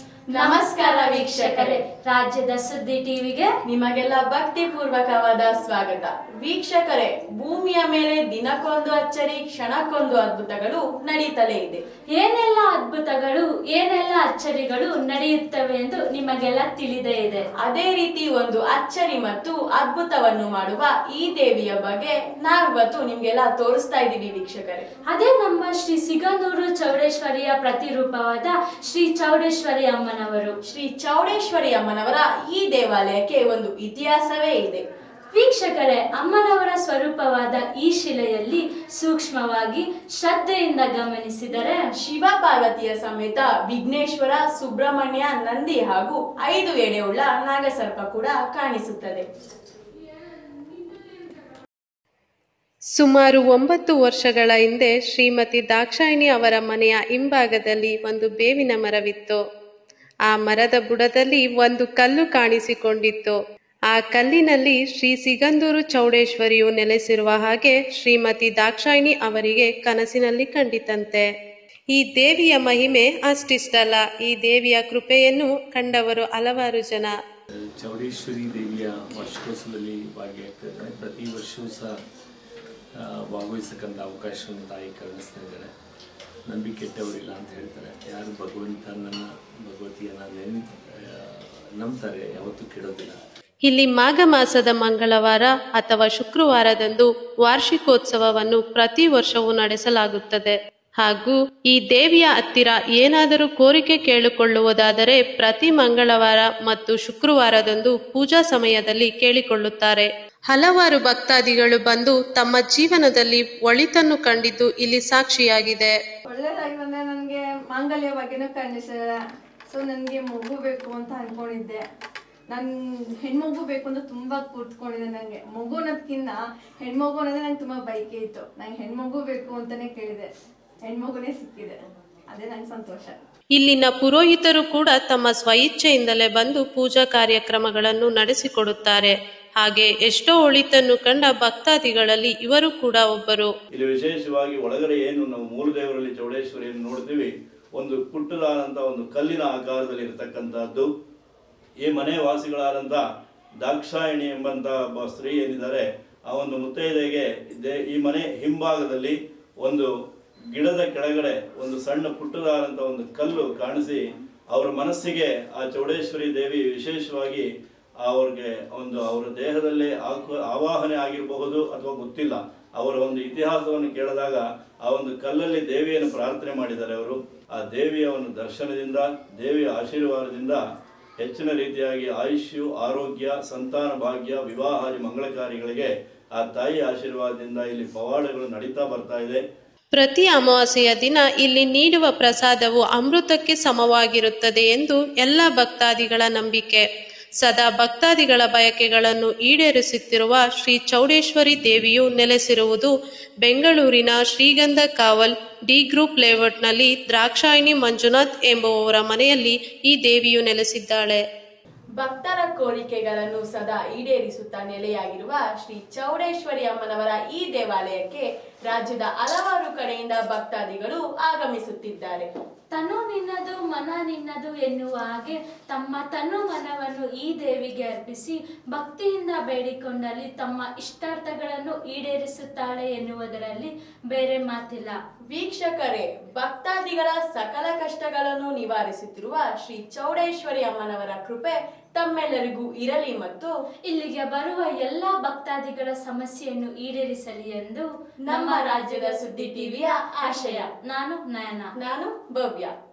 ನಮಸ್ಕಾರ ವೀಕ್ಷಕರೇ ರಾಜ್ಯದ ಸುದ್ದಿ ಟಿವಿಗೆ ನಿಮಗೆಲ್ಲ ಭಕ್ತಿ ಪೂರ್ವಕವಾದ ಸ್ವಾಗತ ವೀಕ್ಷಕರೇ ಭೂಮಿಯ ಮೇಲೆ ದಿನಕ್ಕೊಂದು ಅಚ್ಚರಿ ಕ್ಷಣಕ್ಕೊಂದು ಅದ್ಭುತಗಳು ನಡೀತಲೇ ಇದೆ ಏನೆಲ್ಲ ಅದ್ಭುತಗಳು ಏನೆಲ್ಲ ಅಚ್ಚರಿಗಳು ನಡೆಯುತ್ತವೆ ಎಂದು ನಿಮಗೆಲ್ಲ ತಿಳಿದೇ ಇದೆ ಅದೇ ರೀತಿ ಒಂದು ಅಚ್ಚರಿ ಮತ್ತು ಅದ್ಭುತವನ್ನು ಮಾಡುವ ಈ ದೇವಿಯ ಬಗ್ಗೆ ನಾವಿವತ್ತು ನಿಮ್ಗೆಲ್ಲ ತೋರಿಸ್ತಾ ಇದ್ದೀವಿ ವೀಕ್ಷಕರೇ ಅದೇ ನಮ್ಮ ಶ್ರೀ ಸಿಗಂದೂರು ಚೌಡೇಶ್ವರಿಯ ಪ್ರತಿರೂಪವಾದ ಶ್ರೀ ಚೌಡೇಶ್ವರಿ ಅಮ್ಮನವರು ಶ್ರೀ ಚೌಡೇಶ್ವರಿ ಅಮ್ಮನವರ ಈ ದೇವಾಲಯಕ್ಕೆ ಒಂದು ಇತಿಹಾಸವೇ ಇದೆ ವೀಕ್ಷಕರೇ ಅಮ್ಮನವರ ಸ್ವರೂಪವಾದ ಈ ಶಿಲೆಯಲ್ಲಿ ಸೂಕ್ಷ್ಮವಾಗಿ ಶ್ರದ್ಧೆಯಿಂದ ಗಮನಿಸಿದರೆ ಶಿವ ಪಾರ್ವತಿಯ ಸಮೇತ ವಿಘ್ನೇಶ್ವರ ಸುಬ್ರಹ್ಮಣ್ಯ ನಂದಿ ಹಾಗೂ ಐದು ಎಡೆಯುಳ್ಳ ನಾಗಸರ್ಪ ಕೂಡ ಕಾಣಿಸುತ್ತದೆ ಸುಮಾರು ಒಂಬತ್ತು ವರ್ಷಗಳ ಹಿಂದೆ ಶ್ರೀಮತಿ ದಾಕ್ಷಾಯಿಣಿ ಅವರ ಮನೆಯ ಹಿಂಭಾಗದಲ್ಲಿ ಒಂದು ಬೇವಿನ ಮರವಿತ್ತು ಆ ಮರದ ಬುಡದಲ್ಲಿ ಒಂದು ಕಲ್ಲು ಕಾಣಿಸಿಕೊಂಡಿತ್ತು ಆ ಕಲ್ಲಿನಲ್ಲಿ ಶ್ರೀ ಸಿಗಂದೂರು ಚೌಡೇಶ್ವರಿಯು ನೆಲೆಸಿರುವ ಹಾಗೆ ಶ್ರೀಮತಿ ದಾಕ್ಷಾಯಿಣಿ ಅವರಿಗೆ ಕನಸಿನಲ್ಲಿ ಕಂಡಿತಂತೆ ಈ ದೇವಿಯ ಮಹಿಮೆ ಅಷ್ಟಿಷ್ಟಲ್ಲ ಈ ದೇವಿಯ ಕೃಪೆಯನ್ನು ಕಂಡವರು ಹಲವಾರು ಜನ ಚೌಡೇಶ್ವರಿ ದೇವಿಯ ವಾರ್ಷಿಕೋತ್ಸವದಲ್ಲಿ ಭಾಗಿಯಾಗ್ತಾ ಇದ್ದಾರೆ ಪ್ರತಿ ವರ್ಷವೂ ಸಹ ಆ, ಭಾಗವಹಿಸಕ್ಕಂಥ ಅವಕಾಶವನ್ನು ತಾಯಿ ಕರುಣಿಸ್ತಾ ಇದ್ದಾರೆ ನಂಬಿಕೆ ಕೆಟ್ಟವರಿಲ್ಲ ಅಂತ ಹೇಳ್ತಾರೆ ಯಾರು ಭಗವಂತನನ್ನು ಭಗವತಿಯನ್ನು ನೆನ್ ಆ, ನಂಬ್ತಾರೆ ಯಾವತ್ತೂ ಕೆಡೋದಿಲ್ಲ ಇಲ್ಲಿ ಮಾಘ ಮಾಸದ ಮಂಗಳವಾರ ಅಥವಾ ಶುಕ್ರವಾರದಂದು ವಾರ್ಷಿಕೋತ್ಸವವನ್ನು ಪ್ರತಿ ವರ್ಷವೂ ನಡೆಸಲಾಗುತ್ತದೆ ಹಾಗೂ ಈ ದೇವಿಯ ಹತ್ತಿರ ಏನಾದರೂ ಕೋರಿಕೆ ಕೇಳಿಕೊಳ್ಳುವುದಾದರೆ ಪ್ರತಿ ಮಂಗಳವಾರ ಮತ್ತು ಶುಕ್ರವಾರದಂದು ಪೂಜಾ ಸಮಯದಲ್ಲಿ ಕೇಳಿಕೊಳ್ಳುತ್ತಾರೆ ಹಲವಾರು ಭಕ್ತಾದಿಗಳು ಬಂದು ತಮ್ಮ ಜೀವನದಲ್ಲಿ ಒಳಿತನ್ನು ಕಂಡಿದ್ದು ಇಲ್ಲಿ ಸಾಕ್ಷಿಯಾಗಿದೆ ಒಳ್ಳೇದಾಗಿ ಬಂದ್ರೆ ನನಗೆ ಮಾಂಗಲ್ಯ ಬಗ್ಗೆನೂ ಕಾಣಿಸಿದೆ ಸೊ ನನಗೆ ಮಗು ಬೇಕು ಅಂತ ಅನ್ಕೊಂಡಿದ್ದೆ ನನ್ ಹೆಣ್ಮಗು ಬೇಕು ಅಂತ ತುಂಬಾ ಕೂತ್ಕೊಂಡಿದ್ದೆ ನನಗೆ ಮಗು ಅನ್ನೋದ್ಕಿಂತ ಹೆಣ್ಮಗು ಅನ್ನೋದೇ ನಂಗೆ ತುಂಬಾ ಬೈಕೆ ಇತ್ತು ನಂಗೆ ಹೆಣ್ಮಗು ಬೇಕು ಅಂತಾನೆ ಕೇಳಿದೆ ಹೆಣ್ಮಗುನೇ ಸಿಕ್ಕಿದೆ ಅದೇ ನಂಗೆ ಸಂತೋಷ ಇಲ್ಲಿನ ಪುರೋಹಿತರು ಕೂಡ ತಮ್ಮ ಸ್ವಇಚ್ಛೆಯಿಂದಲೇ ಬಂದು ಪೂಜಾ ಕಾರ್ಯಕ್ರಮಗಳನ್ನು ನಡೆಸಿಕೊಡುತ್ತಾರೆ ಹಾಗೆ ಎಷ್ಟೋ ಒಳಿತನ್ನು ಕಂಡ ಭಕ್ತಾದಿಗಳಲ್ಲಿ ಇವರು ಕೂಡ ಒಬ್ಬರು ಇಲ್ಲಿ ವಿಶೇಷವಾಗಿ ಒಳಗಡೆ ಏನು ನಾವು ಮೂಲ ದೇವರಲ್ಲಿ ಚೌಡೇಶ್ವರಿಯನ್ನು ನೋಡ್ತೀವಿ ಒಂದು ಪುಟ್ಟದಾದಂಥ ಒಂದು ಕಲ್ಲಿನ ಆಕಾರದಲ್ಲಿ ಇರತಕ್ಕಂಥದ್ದು ಈ ಮನೆ ವಾಸಿಗಳಾದಂಥ ದಾಕ್ಷಾಯಿಣಿ ಎಂಬಂಥ ಒಬ್ಬ ಸ್ತ್ರೀ ಏನಿದ್ದಾರೆ ಆ ಒಂದು ಮುತ್ತೈದೆಗೆ ದೇ ಈ ಮನೆ ಹಿಂಭಾಗದಲ್ಲಿ ಒಂದು ಗಿಡದ ಕೆಳಗಡೆ ಒಂದು ಸಣ್ಣ ಪುಟ್ಟದಾದಂಥ ಒಂದು ಕಲ್ಲು ಕಾಣಿಸಿ ಅವರ ಮನಸ್ಸಿಗೆ ಆ ಚೌಡೇಶ್ವರಿ ದೇವಿ ವಿಶೇಷವಾಗಿ ಅವ್ರಿಗೆ ಒಂದು ಅವರ ದೇಹದಲ್ಲಿ ಆಕು ಆವಾಹನೆ ಆಗಿರಬಹುದು ಅಥವಾ ಗೊತ್ತಿಲ್ಲ ಅವರ ಒಂದು ಇತಿಹಾಸವನ್ನು ಕೇಳಿದಾಗ ಆ ಒಂದು ಕಲ್ಲಲ್ಲಿ ದೇವಿಯನ್ನು ಪ್ರಾರ್ಥನೆ ಮಾಡಿದ್ದಾರೆ ಅವರು ಆ ದೇವಿಯ ಒಂದು ದರ್ಶನದಿಂದ ದೇವಿಯ ಆಶೀರ್ವಾದದಿಂದ ಹೆಚ್ಚಿನ ರೀತಿಯಾಗಿ ಆಯುಷ್ಯು ಆರೋಗ್ಯ ಸಂತಾನ ಭಾಗ್ಯ ವಿವಾಹಾದಿ ಮಂಗಳ ಕಾರ್ಯಗಳಿಗೆ ಆ ತಾಯಿ ಆಶೀರ್ವಾದದಿಂದ ಇಲ್ಲಿ ಪವಾಡಗಳು ನಡೀತಾ ಬರ್ತಾ ಇದೆ ಪ್ರತಿ ಅಮಾವಾಸ್ಯೆಯ ದಿನ ಇಲ್ಲಿ ನೀಡುವ ಪ್ರಸಾದವು ಅಮೃತಕ್ಕೆ ಸಮವಾಗಿರುತ್ತದೆ ಎಂದು ಎಲ್ಲ ಭಕ್ತಾದಿಗಳ ನಂಬಿಕೆ ಸದಾ ಭಕ್ತಾದಿಗಳ ಬಯಕೆಗಳನ್ನು ಈಡೇರಿಸುತ್ತಿರುವ ಶ್ರೀ ಚೌಡೇಶ್ವರಿ ದೇವಿಯು ನೆಲೆಸಿರುವುದು ಬೆಂಗಳೂರಿನ ಶ್ರೀಗಂಧ ಕಾವಲ್ ಡಿ ಗ್ರೂಪ್ ಲೇಔಟ್ನಲ್ಲಿ ದ್ರಾಕ್ಷಾಯಿಣಿ ಮಂಜುನಾಥ್ ಎಂಬುವವರ ಮನೆಯಲ್ಲಿ ಈ ದೇವಿಯು ನೆಲೆಸಿದ್ದಾಳೆ ಭಕ್ತರ ಕೋರಿಕೆಗಳನ್ನು ಸದಾ ಈಡೇರಿಸುತ್ತಾ ನೆಲೆಯಾಗಿರುವ ಶ್ರೀ ಚೌಡೇಶ್ವರಿ ಅಮ್ಮನವರ ಈ ದೇವಾಲಯಕ್ಕೆ ರಾಜ್ಯದ ಹಲವಾರು ಕಡೆಯಿಂದ ಭಕ್ತಾದಿಗಳು ಆಗಮಿಸುತ್ತಿದ್ದಾರೆ ತನು ನಿನ್ನದು ಮನ ನಿನ್ನದು ಎನ್ನುವ ಹಾಗೆ ತಮ್ಮ ತನು ಮನವನ್ನು ಈ ದೇವಿಗೆ ಅರ್ಪಿಸಿ ಭಕ್ತಿಯಿಂದ ಬೇಡಿಕೊಂಡಲ್ಲಿ ತಮ್ಮ ಇಷ್ಟಾರ್ಥಗಳನ್ನು ಈಡೇರಿಸುತ್ತಾಳೆ ಎನ್ನುವುದರಲ್ಲಿ ಬೇರೆ ಮಾತಿಲ್ಲ ವೀಕ್ಷಕರೇ ಭಕ್ತಾದಿಗಳ ಸಕಲ ಕಷ್ಟಗಳನ್ನು ನಿವಾರಿಸುತ್ತಿರುವ ಶ್ರೀ ಚೌಡೇಶ್ವರಿ ಅಮ್ಮನವರ ಕೃಪೆ ತಮ್ಮೆಲ್ಲರಿಗೂ ಇರಲಿ ಮತ್ತು ಇಲ್ಲಿಗೆ ಬರುವ ಎಲ್ಲಾ ಭಕ್ತಾದಿಗಳ ಸಮಸ್ಯೆಯನ್ನು ಈಡೇರಿಸಲಿ ಎಂದು ನಮ್ಮ ರಾಜ್ಯದ ಸುದ್ದಿ ಟಿವಿಯ ಆಶಯ ನಾನು ನಯನ ನಾನು ಭವ್ಯ